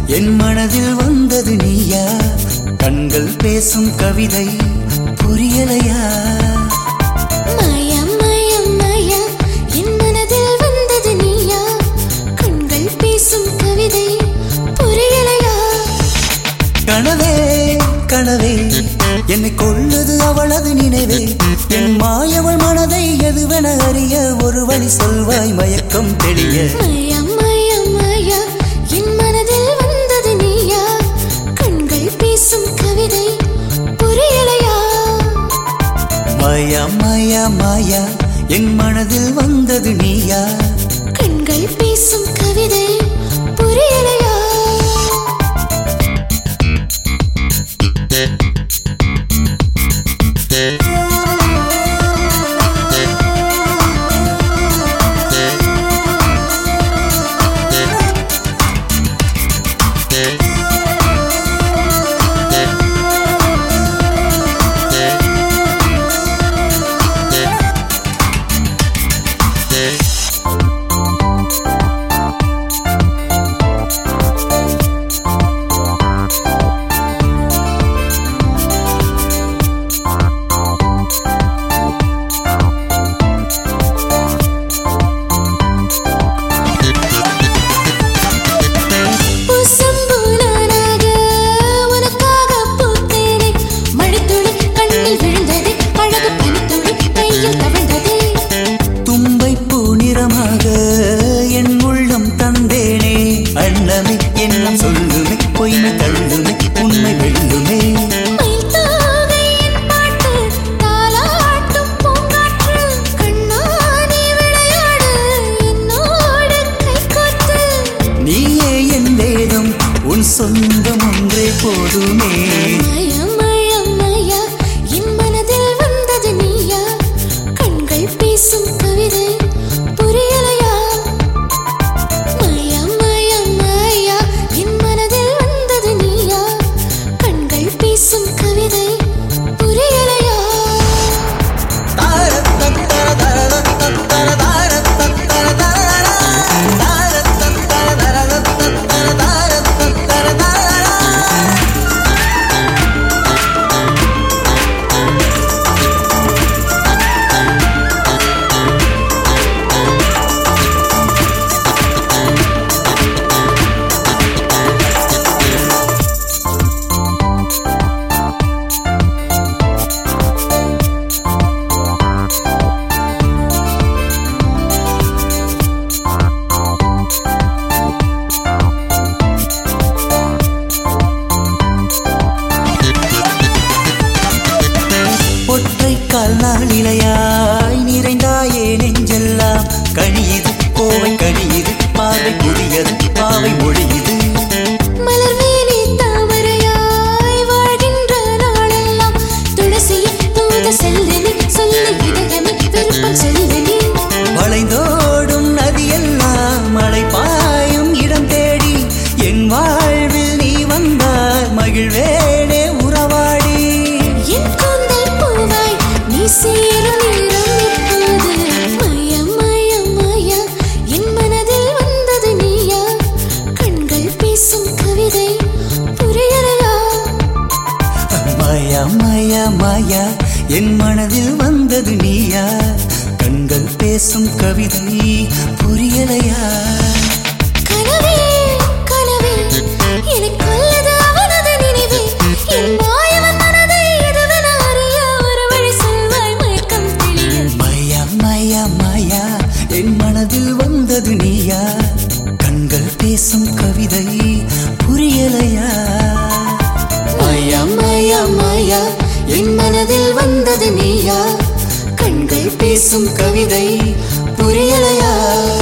என் மனதில் வந்தது நீயா கண்கள் பேசும் கவிதை புரியலையா மாயா மாயா மாயா என் மனதில் வந்தது நீயா கண்கள் பேசும் கவிதை புரியலையா கனவே கனவே என்னை கொள்ளுது அவளது நினைவே என் மாயவள் மனதை எதுவென அறிய ஒரு வழி சொல்வாய் மயக்கம் தெளிய மாயா மாயா மாயா என் மனதில் வந்தது நீயா கண்கள் பேசும் கவிதை புரியலையா மாயா மாயா மாயா என் மனதில் வந்தது நீயா கண்கள் பேசும் கவிதை புரியலையா புசம்புனானாக உனக்காக பூத்தேனே மழைத்துளி கண்ணில் விழுந்ததே அழகு பனித்துளி கையில் தவழ்ந்ததே தும்பை பூநிறமாக என் உள்ளம் தந்தேனே அண்ணமே என்னம் சொல்லுமே பொய்மை தள்ளுமே உண்மை வெல்லுமே மயில் தோகையின் பாட்டு தாலாட்டும் பூங்காற்று கண்ணாடி விளையாடு என்னோடு கைகோர்த்து நீயே என் வேதம் உன் சொந்தம் ஒன்றே போதுமே மாயா மாயா மாயா என் மனதில் வந்தது நீயா கண்கள் பேசும் கவிதை புரியலையா மாயா மாயா மாயா என் மனதில் வந்தது நீயா கண்கள் பேசும் கவிதை புரியலையா ஒற்றை கால் நாளிலையாய் நிறைந்தாயே நெஞ்செல்லாம் கனியுது கோவை கனியுது பார்வை புதியது பாவை மொழியுது மலர்வேலி தாமரையாய் வாழ்கின்ற நாளெல்லாம் துளசியை தூத செல்லுனி சொல்லு இதயமே விருப்பம் சொல்லுனி வளைந்தோடும் நதியெல்லாம் மழை பாயும் இடம் தேடி என் வாழ்வில் நீ வந்தால் மகிழ்வேனே உறவாடி என் கூந்தல் பூவாய் நீ சேரும் நேரம் இப்போது மாயா மாயா மாயா என் மனதில் வந்தது நீயா கண்கள் பேசும் கவிதை புரியலையா மாயா மாயா மாயா என் மனதில் வந்தது நீயா கண்கள் பேசும் கவிதை புரியலையா கனவே கனவே எனக்கு அல்லது அவனது நினைவே என் மாயவன் மனதை எதுவென அறிய ஒரு வழி சொல்வாய் மயக்கம் தெளிய மாயா மாயா மாயா என் மனதில் வந்தது நீயா கண்கள் பேசும் கவிதை புரியலையா மாயா மாயா மாயா என் மனதில் வந்தது நீயா கண்கள் பேசும் கவிதை புரியலையா